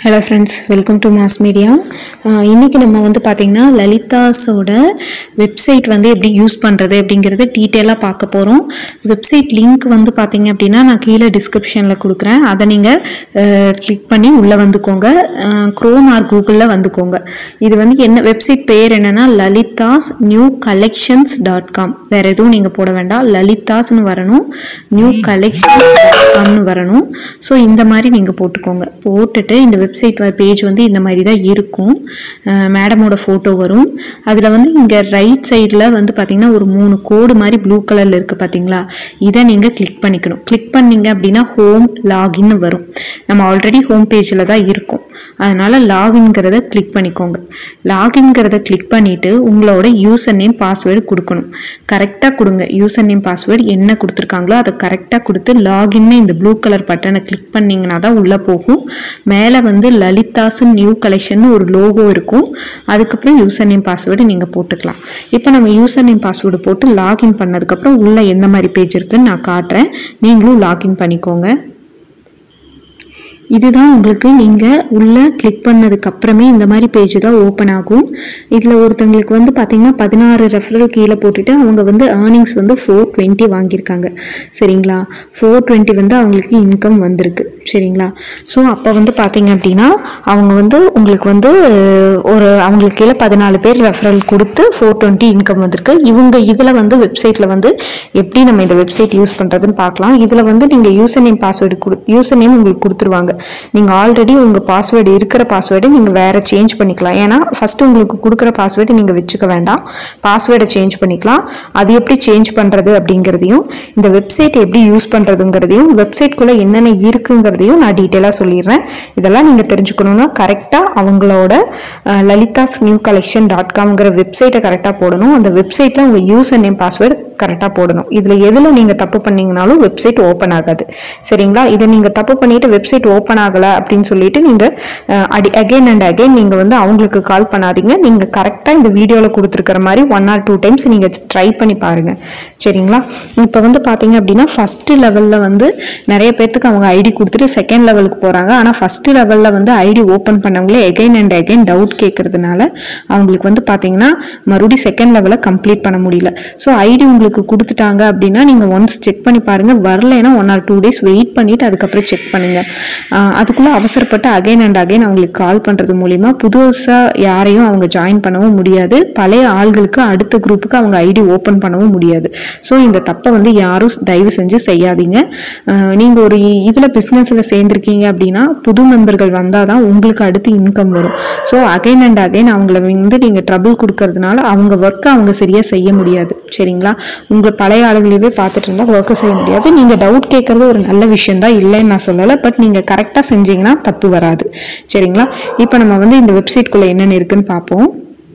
hello friends welcome to mass media இன்றைக்கி நம்ம வந்து பார்த்திங்கன்னா லலிதாஸோட வெப்சைட் வந்து எப்படி யூஸ் பண்ணுறது அப்படிங்கிறது டீட்டெயிலாக பார்க்க போகிறோம் வெப்சைட் லிங்க் வந்து பார்த்திங்க அப்படின்னா நான் கீழே டிஸ்கிரிப்ஷனில் கொடுக்குறேன் அதை நீங்கள் கிளிக் பண்ணி உள்ளே வந்துக்கோங்க க்ரோம் ஆர் கூகுளில் வந்துக்கோங்க இது வந்து என்ன வெப்சைட் பேர் என்னென்னா Lalitha's new collections dot com வேறு எதுவும் நீங்கள் போட வேண்டாம் லலிதாஸ்னு வரணும் நியூ கலெக்ஷன்ஸ் டாட் காம்னு வரணும் ஸோ இந்த மாதிரி நீங்கள் போட்டுக்கோங்க போட்டுட்டு இந்த வெப்சைட் பேஜ் வந்து இந்த மாதிரி தான் இருக்கும் மேடமோட ஃபோட்டோ வரும் அதில் வந்து இங்கே ரைட் சைடில் வந்து பார்த்தீங்கன்னா ஒரு மூணு கோடு மாதிரி ப்ளூ கலரில் இருக்குது பார்த்தீங்களா இதை நீங்கள் கிளிக் பண்ணிக்கணும் கிளிக் பண்ணீங்க அப்படின்னா ஹோம் லாகின்னு வரும் நம்ம ஆல்ரெடி ஹோம் பேஜில் தான் இருக்கும் அதனால் லாகின்ங்கிறத கிளிக் பண்ணிக்கோங்க லாகின்ங்கிறத கிளிக் பண்ணிவிட்டு உங்களோட யூசர் நேம் பாஸ்வேர்டு கொடுக்கணும் கரெக்டாக கொடுங்க யூசர் நேம் பாஸ்வேர்டு என்ன கொடுத்துருக்காங்களோ அதை கரெக்டாக கொடுத்து லாகின்னு இந்த ப்ளூ கலர் பட்டனை கிளிக் பண்ணிங்கன்னா தான் உள்ளே போகும் மேலே வந்து லலிதாஸ் நியூ கலெக்ஷன் ஒரு லோகோ இருக்கும் அதுக்கப்புறம் யூசர் நேம் பாஸ்வேர்டு நீங்கள் போட்டுக்கலாம் இப்போ நம்ம யூசர் நேம் பாஸ்வேர்டு போட்டு லாகின் பண்ணதுக்கப்புறம் உள்ளே எந்த மாதிரி பேஜ் இருக்குன்னு நான் காட்டுறேன் நீங்களும் லாகின் பண்ணிக்கோங்க இதுதான் உங்களுக்கு நீங்கள் உள்ளே கிளிக் பண்ணதுக்கு அப்புறமே இந்த மாதிரி பேஜ் தான் ஓப்பன் ஆகும் இதில் ஒருத்தங்களுக்கு வந்து பார்த்தீங்கன்னா பதினாறு ரெஃபரல் கீழே போட்டுட்டு அவங்க வந்து ஏர்னிங்ஸ் வந்து ஃபோர் டுவெண்ட்டி வாங்கியிருக்காங்க சரிங்களா ஃபோர் டுவெண்ட்டி வந்து அவங்களுக்கு இன்கம் வந்திருக்கு சரிங்களா ஸோ அப்போ வந்து பார்த்தீங்க அப்படின்னா அவங்க வந்து உங்களுக்கு வந்து ஒரு அவங்களுக்கு கீழே பதினாலு பேர் ரெஃபரல் கொடுத்து ஃபோர் டுவெண்ட்டி இன்கம் வந்திருக்கு இவங்க இதில் வந்து வெப்சைட்டில் வந்து எப்படி நம்ம இந்த வெப்சைட் யூஸ் பண்ணுறதுன்னு பார்க்கலாம் இதில் வந்து நீங்கள் யூசர் நேம் பாஸ்வேர்டு கொடு யூசர் நேம் உங்களுக்கு கொடுத்துருவாங்க நீங்கள் ஆல்ரெடி உங்கள் பாஸ்வேர்டு இருக்கிற பாஸ்வேர்டு நீங்கள் வேறு சேஞ்ச் பண்ணிக்கலாம் ஏன்னா ஃபஸ்ட்டு உங்களுக்கு கொடுக்குற பாஸ்வேர்டு நீங்கள் வச்சுக்க வேண்டாம் பாஸ்வேர்டை சேஞ்ச் பண்ணிக்கலாம் அது எப்படி சேஞ்ச் பண்ணுறது அப்படிங்கிறதையும் இந்த வெப்சைட் எப்படி யூஸ் பண்ணுறதுங்கிறதையும் வெப்சைட்குள்ளே என்னென்ன இருக்குங்கிறதையும் நான் டீட்டெயிலாக சொல்லிடுறேன் இதெல்லாம் நீங்கள் தெரிஞ்சுக்கணுன்னா கரெக்டாக அவங்களோட லலிதாஸ் நியூ கலெக்ஷன் டாட் காம்ங்கிற வெப்சைட்டை கரெக்டாக போடணும் அந்த வெப்சைட்டில் உங்கள் யூசர் நேம் பாஸ்வேர்டு கரெக்டாக போடணும் இதில் எதில் நீங்கள் தப்பு பண்ணீங்கனாலும் வெப்சைட் ஓப்பன் ஆகாது சரிங்களா இதை நீங்கள் தப்பு பண்ணிவிட்டு வெப்சைட் ஓப்பன் ஆகலை அப்படின்னு சொல்லிட்டு நீங்கள் அடி அகைன் அண்ட் அகைன் நீங்கள் வந்து அவங்களுக்கு கால் பண்ணாதீங்க நீங்கள் கரெக்டாக இந்த வீடியோவில் கொடுத்துருக்கிற மாதிரி ஒன் ஆர் டூ டைம்ஸ் நீங்கள் ட்ரை பண்ணி பாருங்கள் சரிங்களா இப்போ வந்து பார்த்தீங்க அப்படின்னா ஃபஸ்ட்டு லெவலில் வந்து நிறைய பேர்த்துக்கு அவங்க ஐடி கொடுத்துட்டு செகண்ட் லெவலுக்கு போகிறாங்க ஆனால் ஃபஸ்ட்டு லெவலில் வந்து ஐடி ஓப்பன் பண்ணவங்களே எகைன் அண்ட் அகைன் டவுட் கேட்கறதுனால அவங்களுக்கு வந்து பார்த்தீங்கன்னா மறுபடியும் செகண்ட் லெவலில் கம்ப்ளீட் பண்ண முடியல ஸோ ஐடி உங்களுக்கு கொடுத்துட்டாங்க அப்படின்னா நீங்கள் ஒன்ஸ் செக் பண்ணி பாருங்கள் வரலைன்னா one or two days wait பண்ணிவிட்டு அதுக்கப்புறம் செக் பண்ணுங்கள் அதுக்குள்ளே அவசரப்பட்டு அகைன் அண்ட் அகைன் அவங்களுக்கு கால் பண்ணுறது மூலிமா புதுசாக யாரையும் அவங்க ஜாயின் பண்ணவும் முடியாது பழைய ஆள்களுக்கு அடுத்த குரூப்புக்கு அவங்க ஐடி ஓப்பன் பண்ணவும் முடியாது ஸோ இந்த தப்பை வந்து யாரும் தயவு செஞ்சு செய்யாதீங்க நீங்கள் ஒரு இதில் பிஸ்னஸில் சேர்ந்துருக்கீங்க அப்படின்னா புது மெம்பர்கள் வந்தால் தான் உங்களுக்கு அடுத்து இன்கம் வரும் ஸோ அகைன் அண்ட் அகைன் அவங்கள வந்து நீங்கள் ட்ரபிள் கொடுக்கறதுனால அவங்க ஒர்க்கை அவங்க சரியாக செய்ய முடியாது சரிங்களா உங்களை பழைய ஆளுகளையே பார்த்துட்டு இருந்தால் ஒர்க்கை செய்ய முடியாது நீங்கள் டவுட் கேட்குறது ஒரு நல்ல விஷயம் தான் இல்லைன்னு நான் சொல்லலை பட் நீங்கள் கரெக்டாக செஞ்சீங்கன்னா தப்பு வராது சரிங்களா இப்போ நம்ம வந்து இந்த வெப்சைட்குள்ளே என்னென்ன இருக்குன்னு பார்ப்போம்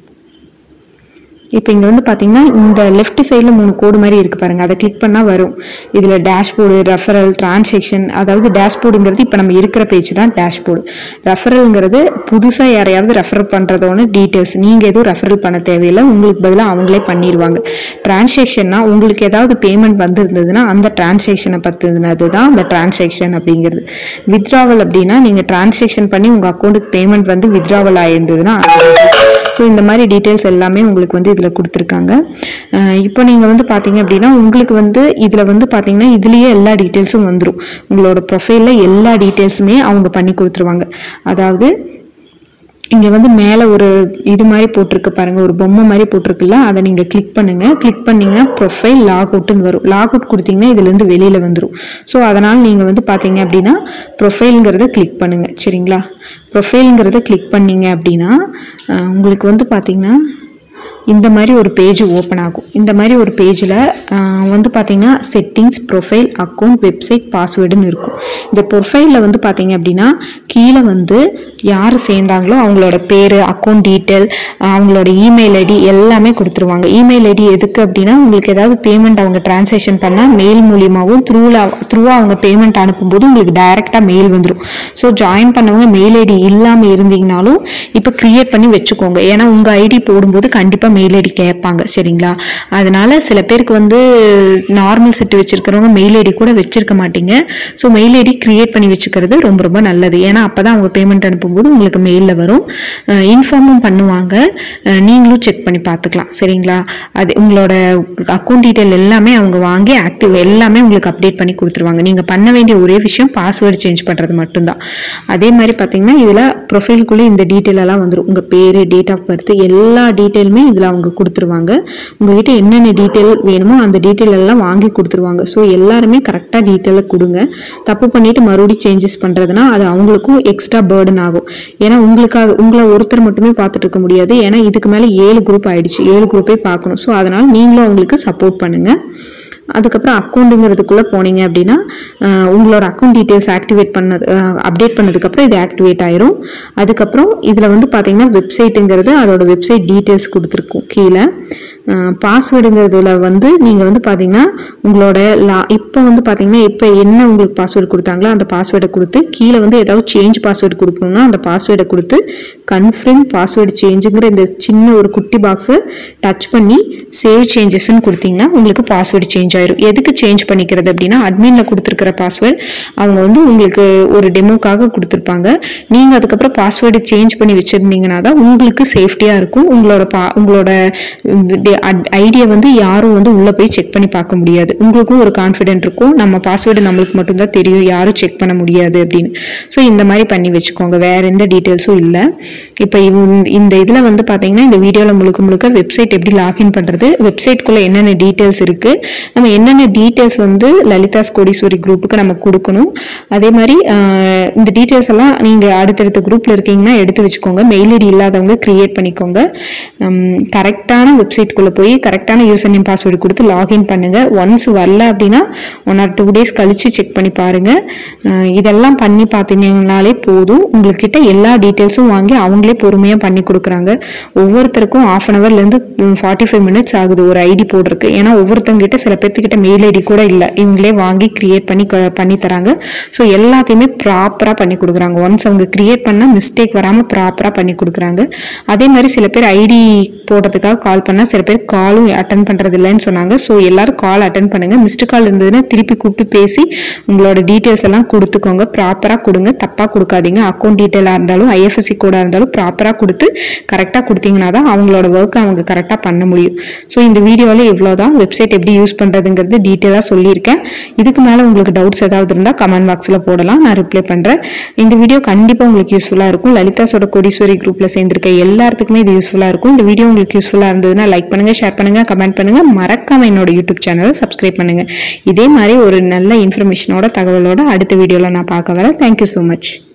இப்போ இங்கே வந்து பார்த்தீங்கன்னா இந்த லெஃப்ட் சைடில் மூணு கோடு மாதிரி இருக்குது பாருங்கள் அதை கிளிக் பண்ணால் வரும் இதில் டேஷ்போர்டு ரெஃபரல் டிரான்சாக்ஷன் அதாவது டேஷ்போர்டுங்கிறது இப்போ நம்ம இருக்கிற பேஜ் தான் டேஷ்போர்டு ரெஃபரல்ங்கிறது புதுசாக யாரையாவது ரெஃபர் பண்ணுறதோன்னு டீட்டெயில்ஸ் நீங்கள் எதுவும் ரெஃபரல் பண்ண தேவையில்லை உங்களுக்கு பதிலாக அவங்களே பண்ணிடுவாங்க டிரான்சாக்ஷன்னா உங்களுக்கு ஏதாவது பேமெண்ட் வந்திருந்ததுன்னா அந்த டிரான்சாக்ஷனை பற்றினது தான் அந்த டிரான்சாக்ஷன் அப்படிங்கிறது வித்ராவல் அப்படின்னா நீங்கள் டிரான்சாக்ஷன் பண்ணி உங்கள் அக்கௌண்ட்டுக்கு பேமெண்ட் வந்து வித்ராவல் ஆயிருந்ததுன்னா ஸோ இந்த மாதிரி டீட்டெயில்ஸ் எல்லாமே உங்களுக்கு வந்து இதில் கொடுத்துருக்காங்க இப்போ நீங்கள் வந்து பார்த்தீங்க அப்படின்னா உங்களுக்கு வந்து இதில் வந்து பார்த்தீங்கன்னா இதுலேயே எல்லா டீட்டெயில்ஸும் வந்துடும் உங்களோட ப்ரொஃபைலில் எல்லா டீட்டெயில்ஸுமே அவங்க பண்ணி கொடுத்துருவாங்க அதாவது இங்கே வந்து மேலே ஒரு இது மாதிரி போட்டிருக்கு பாருங்கள் ஒரு பொம்மை மாதிரி போட்டிருக்குல்ல அதை நீங்கள் கிளிக் பண்ணுங்கள் கிளிக் பண்ணிங்கன்னா ப்ரொஃபைல் லாக் அவுட்டுன்னு வரும் லாக் அவுட் கொடுத்தீங்கன்னா இதுலேருந்து வெளியில் வந்துடும் ஸோ அதனால் நீங்கள் வந்து பார்த்தீங்க அப்படின்னா ப்ரொஃபைலுங்கிறத கிளிக் பண்ணுங்கள் சரிங்களா ப்ரொஃபைலுங்கிறத கிளிக் பண்ணீங்க அப்படின்னா உங்களுக்கு வந்து பார்த்தீங்கன்னா இந்த மாதிரி ஒரு பேஜ் ஓப்பன் ஆகும் இந்த மாதிரி ஒரு பேஜில் வந்து பார்த்தீங்கன்னா செட்டிங்ஸ் ப்ரொஃபைல் அக்கௌண்ட் வெப்சைட் பாஸ்வேர்டுன்னு இருக்கும் இந்த ப்ரொஃபைலில் வந்து பார்த்தீங்க அப்படின்னா கீழே வந்து யார் சேர்ந்தாங்களோ அவங்களோட பேர் அக்கௌண்ட் டீட்டெயில் அவங்களோட இமெயில் ஐடி எல்லாமே கொடுத்துருவாங்க இமெயில் ஐடி எதுக்கு அப்படின்னா உங்களுக்கு ஏதாவது பேமெண்ட் அவங்க டிரான்சாக்ஷன் பண்ணால் மெயில் மூலியமாகவும் த்ரூவில் த்ரூவாக அவங்க பேமெண்ட் அனுப்பும்போது உங்களுக்கு டைரெக்டாக மெயில் வந்துடும் ஸோ ஜாயின் பண்ணவங்க மெயில் ஐடி இல்லாமல் இருந்தீங்கனாலும் இப்போ க்ரியேட் பண்ணி வச்சுக்கோங்க ஏன்னா உங்கள் ஐடி போடும்போது கண்டிப்பாக மெயில் ஐடி கேட்பாங்க சரிங்களா அதனால சில பேருக்கு வந்து நார்மல் செட் வச்சிருக்கிறவங்க மெயில் ஐடி கூட வச்சிருக்க மாட்டீங்க ஸோ மெயில் ஐடி கிரியேட் பண்ணி வச்சுக்கிறது ரொம்ப ரொம்ப நல்லது ஏன்னா அப்போ தான் அவங்க பேமெண்ட் அனுப்பும்போது உங்களுக்கு மெயிலில் வரும் இன்ஃபார்மும் பண்ணுவாங்க அஹ் நீங்களும் செக் பண்ணி பார்த்துக்கலாம் சரிங்களா அது உங்களோட அக்கௌண்ட் டீட்டெயில் எல்லாமே அவங்க வாங்கி ஆக்டிவ் எல்லாமே உங்களுக்கு அப்டேட் பண்ணி கொடுத்துருவாங்க நீங்கள் பண்ண வேண்டிய ஒரே விஷயம் பாஸ்வேர்டு சேஞ்ச் பண்ணுறது மட்டும்தான் அதே மாதிரி பார்த்தீங்கன்னா இதில் ப்ரொஃபைலுக்குள்ளே இந்த டீட்டெயில் எல்லாம் வந்துடும் உங்கள் பேர் டேட் ஆஃப் பர்த் எல்லா டீட்டெயிலுமே இதில் அவங்க கொடுத்துருவாங்க உங்ககிட்ட என்னென்ன டீட்டெயில் வேணுமோ அந்த டீட்டெயில் எல்லாம் வாங்கி கொடுத்துருவாங்க ஸோ எல்லாருமே கரெக்டாக டீட்டெயிலை கொடுங்க தப்பு பண்ணிட்டு மறுபடியும் சேஞ்சஸ் பண்ணுறதுனா அது அவங்களுக்கும் எக்ஸ்ட்ரா பேர்டன் ஆகும் ஏன்னா உங்களுக்காக உங்களை ஒருத்தர் மட்டுமே பார்த்துட்டு இருக்க முடியாது ஏன்னா இதுக்கு மேலே ஏழு குரூப் ஆயிடுச்சு ஏழு குரூப்பே பார்க்கணும் ஸோ அதனால் நீங்களும் அவங்களுக்கு சப்போர்ட் பண்ணுங்கள் அதுக்கப்புறம் அக்கௌண்ட்டுங்கிறதுக்குள்ளே போனீங்க அப்படின்னா அஹ், உங்களோட அக்கௌண்ட் டீட்டெயில்ஸ் ஆக்டிவேட் பண்ணது அப்டேட் பண்ணதுக்கப்புறம் இது ஆக்டிவேட் ஆயிரும் அதுக்கப்புறம் இதில் வந்து பார்த்தீங்கன்னா வெப்சைட்டுங்கிறது அதோட வெப்சைட் டீட்டெயில்ஸ் கொடுத்துருக்கும் கீழே பாஸ்வேர்டுங்கிறதுல வந்து நீங்கள் வந்து பார்த்தீங்கன்னா உங்களோட லா இப்போ வந்து பார்த்தீங்கன்னா இப்போ என்ன உங்களுக்கு பாஸ்வேர்டு கொடுத்தாங்களோ அந்த பாஸ்வேர்டை கொடுத்து கீழே வந்து ஏதாவது சேஞ்ச் பாஸ்வேர்டு கொடுக்கணும்னா அந்த பாஸ்வேர்டை கொடுத்து கன்ஃபார்ம் பாஸ்வேர்டு சேஞ்சுங்கிற இந்த சின்ன ஒரு குட்டி பாக்ஸை டச் பண்ணி சேவ் சேஞ்சஸ்ன்னு கொடுத்தீங்கன்னா உங்களுக்கு பாஸ்வேர்டு சேஞ்ச் ஆயிரும் எதுக்கு சேஞ்ச் பண்ணிக்கிறது அப்படின்னா அட்மினில் கொடுத்துருக்கிற பாஸ்வேர்டு அவங்க வந்து உங்களுக்கு ஒரு டெமோக்காக கொடுத்துருப்பாங்க நீங்கள் அதுக்கப்புறம் பாஸ்வேர்டு சேஞ்ச் பண்ணி வச்சுருந்தீங்கன்னா தான் உங்களுக்கு சேஃப்டியாக இருக்கும் உங்களோட பா உங்களோட ஐடியா வந்து யாரும் வந்து உள்ளே போய் செக் பண்ணி பார்க்க முடியாது உங்களுக்கும் ஒரு கான்ஃபிடென்ட் இருக்கும் நம்ம பாஸ்வேர்டு நம்மளுக்கு மட்டும்தான் தெரியும் யாரும் செக் பண்ண முடியாது அப்படின்னு ஸோ இந்த மாதிரி பண்ணி வச்சுக்கோங்க வேற எந்த டீட்டெயில்ஸும் இல்லை இப்போ இந்த இதில் வந்து பார்த்தீங்கன்னா இந்த வீடியோவில் முழுக்க முழுக்க வெப்சைட் எப்படி லாகின் பண்ணுறது வெப்சைட்குள்ளே என்னென்ன டீட்டெயில்ஸ் இருக்குது நம்ம என்னென்ன டீட்டெயில்ஸ் வந்து லலிதாஸ் கோடீஸ்வரி குரூப்புக்கு நம்ம கொடுக்கணும் அதே மாதிரி ஆஹ், இந்த டீட்டெயில்ஸ் எல்லாம் நீங்கள் அடுத்தடுத்த குரூப்பில் இருக்கீங்கன்னா எடுத்து வச்சுக்கோங்க மெயில் ஐடி இல்லாதவங்க க்ரியேட் பண்ணிக்கோங்க கரெக்டான வெப்சைட்குள்ளே போய் கரெக்டான யூசர் நேம் பாஸ்வேர்டு கொடுத்து லாகின் பண்ணுங்கள் ஒன்ஸ் வரல அப்படின்னா ஒன் ஆர் டூ டேஸ் கழித்து செக் பண்ணி பாருங்கள் அஹ் இதெல்லாம் பண்ணி பார்த்தீங்கன்னாலே போதும் உங்கள்கிட்ட எல்லா டீட்டெயில்ஸும் வாங்கி அவங்களே பொறுமையாக பண்ணி கொடுக்குறாங்க ஒவ்வொருத்தருக்கும் ஆஃப் அன் ஹவர்லேருந்து ஃபார்ட்டி ஃபைவ் மினிட்ஸ் ஆகுது ஒரு ஐடி போடுறதுக்கு ஏன்னா ஒவ்வொருத்தங்கிட்ட சில பேர்த்துக்கிட்ட மெயில் ஐடி கூட இல்லை இவங்களே வாங்கி கிரியேட் பண்ணி க- பண்ணி தராங்க ஸோ எல்லாத்தையுமே ப்ராப்பராக பண்ணி கொடுக்குறாங்க ஒன்ஸ் அவங்க கிரியேட் பண்ணால் மிஸ்டேக் வராமல் ப்ராப்பராக பண்ணி கொடுக்குறாங்க அதே மாதிரி சில பேர் ஐடி போடுறதுக்காக கால் பண்ணால் சில பேர் காலும் அட்டன் பண்ணுறது இல்லைன்னு சொன்னாங்க ஸோ எல்லாரும் கால் அட்டன் பண்ணுங்க மிஸ்டு கால் இருந்ததுன்னா திருப்பி கூப்பிட்டு பேசி உங்களோட டீட்டெயில்ஸ் எல்லாம் கொடுத்துக்கோங்க ப்ராப்பராக கொடுங்க தப்பாக கொடுக்காதீங்க அக்கௌண்ட் டீட்டெயிலாக இருந்தாலும் ஐஎஃப்எஸ்சி கோடாக இருந்தாலும் ப்ராப்பராக கொடுத்து கரெக்டாக கொடுத்தீங்கன்னா தான் அவங்களோட ஒர்க்கை அவங்க கரெக்டாக பண்ண முடியும் ஸோ இந்த வீடியோவில் இவ்வளோ தான் வெப்சைட் எப்படி யூஸ் பண்ணுறதுங்கிறது டீட்டெயிலாக சொல்லியிருக்கேன் இதுக்கு மேலே உங்களுக்கு டவுட்ஸ் ஏதாவது இருந்தால் கமெண்ட் பாக்ஸில் போடலாம் நான் ரிப்ளை பண்ணுறேன் இந்த வீடியோ கண்டிப்பாக உங்களுக்கு யூஸ்ஃபுல்லாக இருக்கும் லலிதாஸோட கோடீஸ்வரி குரூப்பில் சேர்ந்திருக்க எல்லாத்துக்குமே இது யூஸ்ஃபுல்லாக இருக்கும் இந்த வீடியோ உங்களுக்கு யூஸ்ஃபுல்லாக இருந்ததுன்னா லைக் பண்ணுங்கள் ஷேர் பண்ணுங்கள் கமெண்ட் பண்ணுங்கள் மறக்காம என்னோட யூடியூப் சேனலை சப்ஸ்கிரைப் பண்ணுங்கள் இதே மாதிரி ஒரு நல்ல இன்ஃபர்மேஷனோட தகவலோட அடுத்த வீடியோவில் நான் பார்க்க வரேன் தேங்க்யூ ஸோ மச்